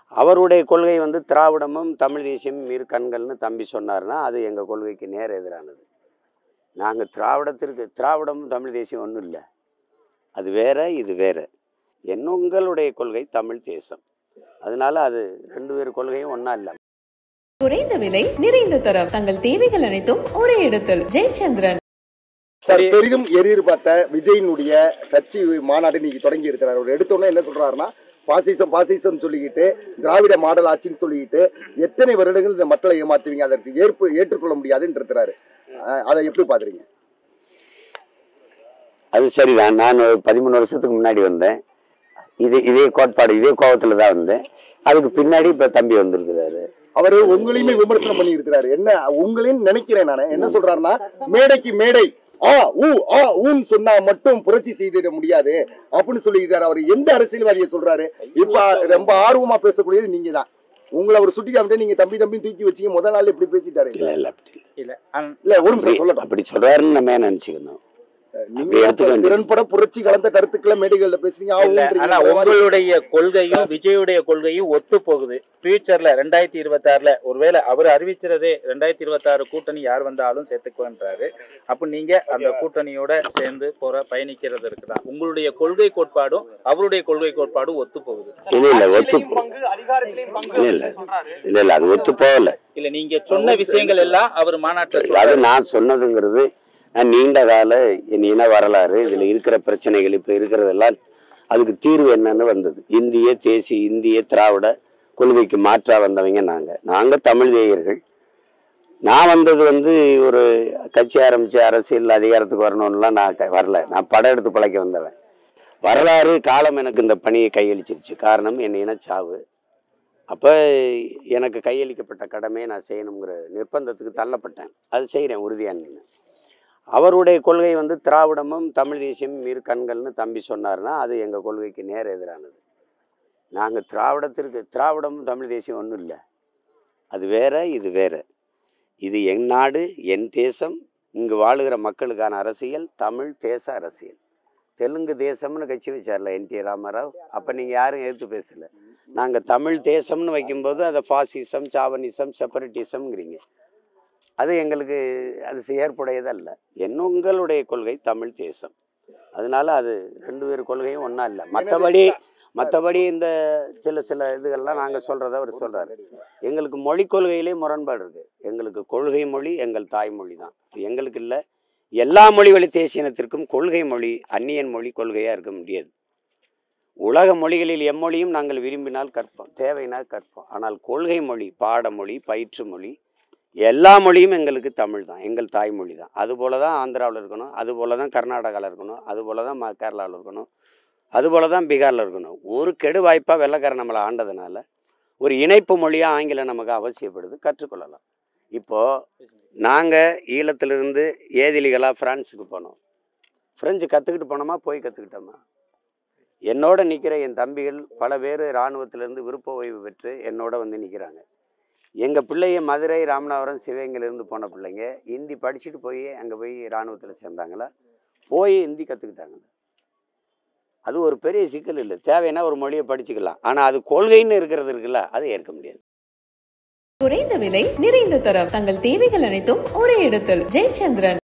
அவருடைய கொள்கை வந்து திராவிடமும் தமிழ் தேசியமும் இரு கண்கள்னு தம்பி சொன்னார்னா அது எங்கள் கொள்கைக்கு நேர் எதிரானது நாங்கள் திராவிடத்திற்கு திராவிடமும் தமிழ் தேசியம் ஒன்றும் இல்லை அது வேற இது வேற என்ன உங்களுடைய கொள்கை தமிழ் தேசம் அதனால அது ரெண்டு பேர் கொள்கையும் ஒன்றா இல்லை குறைந்த விலை நிறைந்த தரம் தங்கள் தேவைகள் அனைத்தும் ஒரே இடத்தில் ஜெயச்சந்திரன் சார் பெரிதும் எதிர்பார்த்த விஜயினுடைய கட்சி மாநாடு நீங்க தொடங்கி இருக்கிறார் அவர் எடுத்தோன்னே என்ன சொல்றாருன்னா பாசிசம் பாசிசம் சொல்லிக்கிட்டு திராவிட மாடல் ஆட்சின்னு சொல்லிக்கிட்டு எத்தனை வருடங்கள் இந்த மக்களை ஏமாத்துவீங்க அதற்கு ஏற்பு ஏற்றுக்கொள்ள முடியாதுன்னு இருக்கிறாரு அஹ் அதை எப்படி பாக்குறீங்க அது சரிதான் நான் ஒரு பதிமூணு வருஷத்துக்கு முன்னாடி வந்தேன் இது இதே கோட்பாடு இதே கோபத்தில் தான் வந்தேன் அதுக்கு பின்னாடி இப்போ தம்பி வந்திருக்கிறாரு அவரு உங்களையுமே விமர்சனம் பண்ணி இருக்கிறாரு என்ன உங்களையும் நினைக்கிறேன் நான் என்ன சொல்றாருன்னா மேடைக்கு மேடை ஆ ஊ ஆ ஊன்னு சொன்னா மட்டும் புரட்சி செய்திட முடியாது அப்படின்னு சொல்லியிருக்காரு அவர் எந்த அரசியல்வாதியை சொல்றாரு இப்ப ரொம்ப ஆர்வமா பேசக்கூடியது நீங்க தான் உங்களை அவர் சுட்டி காமிட்டு நீங்க தம்பி தம்பி தூக்கி வச்சீங்க முதல் நாள் எப்படி பேசிட்டாரு இல்லை இல்லை அப்படி இல்லை. இல்ல அந்- இல்ல ஒரு நிமிஷம் அப்படி சொல்லட்டும் அப்படி சொல்றாருன்னு நம்ம ஏன் நினச்சிக்கணும் நீங்க எடுத்துக்க வேண்டியது. திறன்பட புரட்சி கலந்த கருத்துக்களை மேடைகள்ல பேசுறீங்க ஆ, இல்ல, ஊன்றீங்க. ஆனா உங்களுடைய கொள்கையும் விஜயுடைய கொள்கையும் ஒத்து போகுது ஃபியூச்சர்ல ரெண்டாயிரத்தி இருபத்தி ஆறுல ஒருவேளை அவர் அறிவிச்சிறதே ரெண்டாயிரத்தி இருபத்தி ஆறு கூட்டணி யார் வந்தாலும் சேர்த்துக்குவேன்றாரு அப்ப நீங்க அந்த கூட்டணியோட சேர்ந்து போற பயணிக்கிறது இருக்குதான் உங்களுடைய கொள்கை கோட்பாடும் அவருடைய கொள்கை கோட்பாடும் ஒத்து போகுது இல்லை இல்லை ஒத்து ஆட்சியிலையும் பங்கு அதிகாரத்திலையும் பங்கு இல்ல, இல்ல. அப்படின்னு சொல்றாரு இல்லை இல்லை அது ஒத்து போகல இல்ல நீங்க சொன்ன விஷயங்கள் எல்லாம் அவர் மாநாட்டில் அது சொல்றாரு நான் சொன்னதுங்கிறது நான் நீண்ட கால என் இன வரலாறு இதில் இருக்கிற பிரச்சனைகள் இப்போ இருக்கிறதெல்லாம் அதுக்கு தீர்வு என்னன்னு வந்தது இந்திய தேசிய இந்திய திராவிட கொள்கைக்கு மாற்றா வந்தவங்க நாங்கள் நாங்கள் தமிழ் தேயர்கள் நான் வந்தது வந்து ஒரு கட்சி ஆரம்பித்து அரசியல் அதிகாரத்துக்கு வரணும்லாம் நான் க- வரல நான் படம் எடுத்து பழைக்க வந்தவன் வரலாறு காலம் எனக்கு இந்த பணியை கையளிச்சிருச்சு காரணம் என் இனச்சாவு அப்போ எனக்கு கையளிக்கப்பட்ட கடமையை நான் செய்யணுங்கிற நிர்பந்தத்துக்கு தள்ளப்பட்டேன் அது செய்கிறேன் உறுதியாக நின்னு. அவருடைய கொள்கை வந்து திராவிடமும் தமிழ் தேசியமும் இரு கண்கள்னு தம்பி சொன்னார்னா அது எங்கள் கொள்கைக்கு நேர் எதிரானது நாங்கள் திராவிடத்திற்கு திராவிடமும் தமிழ் தேசியம் ஒன்றும் இல்லை அது வேற இது வேற இது என் நாடு என் தேசம் இங்கு வாழுகிற மக்களுக்கான அரசியல் தமிழ் தேச அரசியல் தெலுங்கு தேசம்னு கட்சி வச்சார்ல என் டி ராமராவ் அப்போ நீங்கள் யாரும் எதிர்த்து பேசல நாங்கள் தமிழ் தேசம்னு வைக்கும்போது அதை ஃபாசிசம் சாவனிசம் செப்பரேட்டிசம்ங்கிறீங்க அது எங்களுக்கு அது ஏற்புடையதல்ல என்ன உங்களுடைய கொள்கை தமிழ் தேசம் அதனால அது ரெண்டு பேர் கொள்கையும் ஒன்றா இல்லை மற்றபடி மற்றபடி இந்த சில சில இதுகள்லாம் நாங்கள் சொல்கிறத அவர் சொல்கிறாரு எங்களுக்கு மொழி கொள்கையிலே முரண்பாடு இருக்குது எங்களுக்கு கொள்கை மொழி எங்கள் தாய்மொழி தான் இது எங்களுக்கு இல்லை எல்லா மொழி வழி தேசியனத்திற்கும் கொள்கை மொழி அந்நியன் மொழி கொள்கையாக இருக்க முடியாது உலக மொழிகளில் எம்மொழியும் நாங்கள் விரும்பினால் கற்போம் தேவைனால் கற்போம் ஆனால் கொள்கை மொழி பாடமொழி பயிற்று மொழி எல்லா மொழியும் எங்களுக்கு தமிழ் தான் எங்கள் தாய்மொழி தான் அதுபோல தான் ஆந்திராவில் இருக்கணும் அதுபோல தான் கர்நாடகாவில் இருக்கணும் அதுபோல தான் ம கேரளாவில் இருக்கணும் அதுபோல தான் பீகாரில் இருக்கணும் ஒரு கெடு வாய்ப்பாக வெள்ளைக்காரன் நம்மளை ஆண்டதுனால ஒரு இணைப்பு மொழியாக ஆங்கிலம் நமக்கு அவசியப்படுது கற்றுக்கொள்ளலாம் இப்போது நாங்கள் ஈழத்திலிருந்து ஏதிலிகளாக ஃப்ரான்ஸுக்கு போனோம் ஃப்ரெஞ்சு கற்றுக்கிட்டு போனோமா போய் கற்றுக்கிட்டோமா என்னோட நிற்கிற என் தம்பிகள் பல பேர் இராணுவத்திலேருந்து விருப்ப ஓய்வு பெற்று என்னோட வந்து நிற்கிறாங்க எங்கள் பிள்ளைய மதுரை ராமநாதபுரம் சிவகங்கையிலேருந்து போன பிள்ளைங்க ஹிந்தி படிச்சுட்டு போய் அங்கே போய் இராணுவத்தில் சேர்ந்தாங்களா போய் ஹிந்தி கற்றுக்கிட்டாங்க அது ஒரு பெரிய சிக்கல் இல்லை தேவைன்னா ஒரு மொழியை படிச்சுக்கலாம் ஆனால் அது கொள்கைன்னு இருக்கிறது இருக்குல்ல அதை ஏற்க முடியாது குறைந்த விலை நிறைந்த தரம் தங்கள் தேவைகள் அனைத்தும் ஒரே இடத்தில் ஜெயச்சந்திரன்